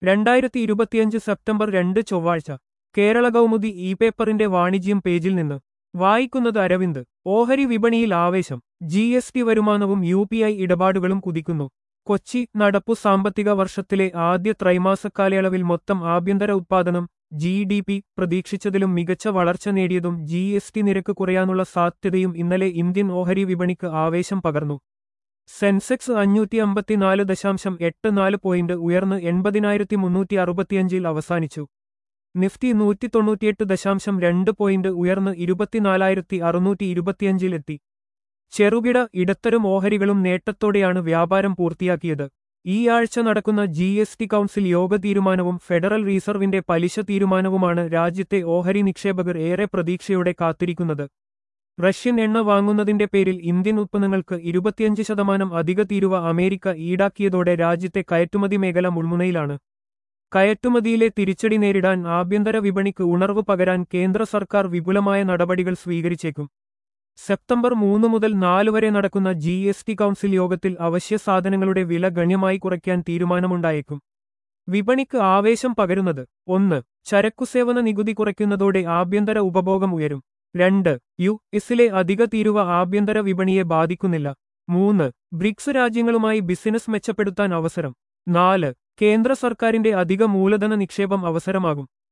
രണ്ടായിരത്തി ഇരുപത്തിയഞ്ച് സെപ്റ്റംബർ രണ്ട് ചൊവ്വാഴ്ച കേരള കൗമുദി ഇ പേപ്പറിന്റെ വാണിജ്യം പേജിൽ നിന്ന് വായിക്കുന്നത് അരവിന്ദ് ഓഹരി വിപണിയിൽ ആവേശം ജി എസ് ടി വരുമാനവും യു പി ഐ ഇടപാടുകളും കുതിക്കുന്നു കൊച്ചി നടപ്പു സാമ്പത്തിക വർഷത്തിലെ ആദ്യ ത്രൈമാസ കാലയളവിൽ മൊത്തം ആഭ്യന്തര ഉത്പാദനം ജി ഡി പി പ്രതീക്ഷിച്ചതിലും മികച്ച വളർച്ച നേടിയതും ജി എസ് ടി നിരക്ക് കുറയാനുള്ള സാധ്യതയും ഇന്നലെ ഇന്ത്യൻ ഓഹരി വിപണിക്ക് ആവേശം പകർന്നു സെൻസെക്സ് അഞ്ഞൂറ്റി അമ്പത്തിനാല് ദശാംശം എട്ട് നാല് പോയിന്റ് ഉയർന്ന് എൺപതിനായിരത്തി മുന്നൂറ്റി അറുപത്തിയഞ്ചിൽ അവസാനിച്ചു നിഫ്റ്റി നൂറ്റി തൊണ്ണൂറ്റിയെട്ട് ദശാംശം രണ്ട് പോയിന്റ് ഉയർന്ന് ഇരുപത്തിനാലായിരത്തി അറുന്നൂറ്റി ഇരുപത്തിയഞ്ചിലെത്തി ചെറുകിട ഇടത്തരം ഓഹരികളും നേട്ടത്തോടെയാണ് വ്യാപാരം പൂർത്തിയാക്കിയത് ഈ ആഴ്ച നടക്കുന്ന ജി എസ് ടി കൗൺസിൽ യോഗ തീരുമാനവും ഫെഡറൽ റിസർവിന്റെ പലിശ തീരുമാനവുമാണ് രാജ്യത്തെ ഓഹരി നിക്ഷേപകർ ഏറെ പ്രതീക്ഷയോടെ കാത്തിരിക്കുന്നത് റഷ്യൻ എണ്ണ വാങ്ങുന്നതിന്റെ പേരിൽ ഇന്ത്യൻ ഉത്പന്നങ്ങൾക്ക് ഇരുപത്തിയഞ്ച് ശതമാനം അധിക തീരുവ അമേരിക്ക ഈടാക്കിയതോടെ രാജ്യത്തെ കയറ്റുമതി മേഖല മുൾമുനയിലാണ് കയറ്റുമതിയിലെ തിരിച്ചടി നേരിടാൻ ആഭ്യന്തര വിപണിക്ക് ഉണർവ് പകരാൻ കേന്ദ്ര സർക്കാർ വിപുലമായ നടപടികൾ സ്വീകരിച്ചേക്കും സെപ്റ്റംബർ മൂന്ന് മുതൽ നാല് വരെ നടക്കുന്ന ജി എസ് ടി കൗൺസിൽ യോഗത്തിൽ അവശ്യ സാധനങ്ങളുടെ വില ഗണ്യമായി കുറയ്ക്കാൻ തീരുമാനമുണ്ടായേക്കും വിപണിക്ക് ആവേശം പകരുന്നത് ഒന്ന് ചരക്കുസേവന നികുതി കുറയ്ക്കുന്നതോടെ ആഭ്യന്തര ഉപഭോഗം ഉയരും രണ്ട് യു എസിലെ അധിക തീരുവ ആഭ്യന്തര വിപണിയെ ബാധിക്കുന്നില്ല മൂന്ന് ബ്രിക്സ് രാജ്യങ്ങളുമായി ബിസിനസ് മെച്ചപ്പെടുത്താൻ അവസരം നാല് കേന്ദ്ര സർക്കാരിന്റെ അധിക മൂലധന നിക്ഷേപം അവസരമാകും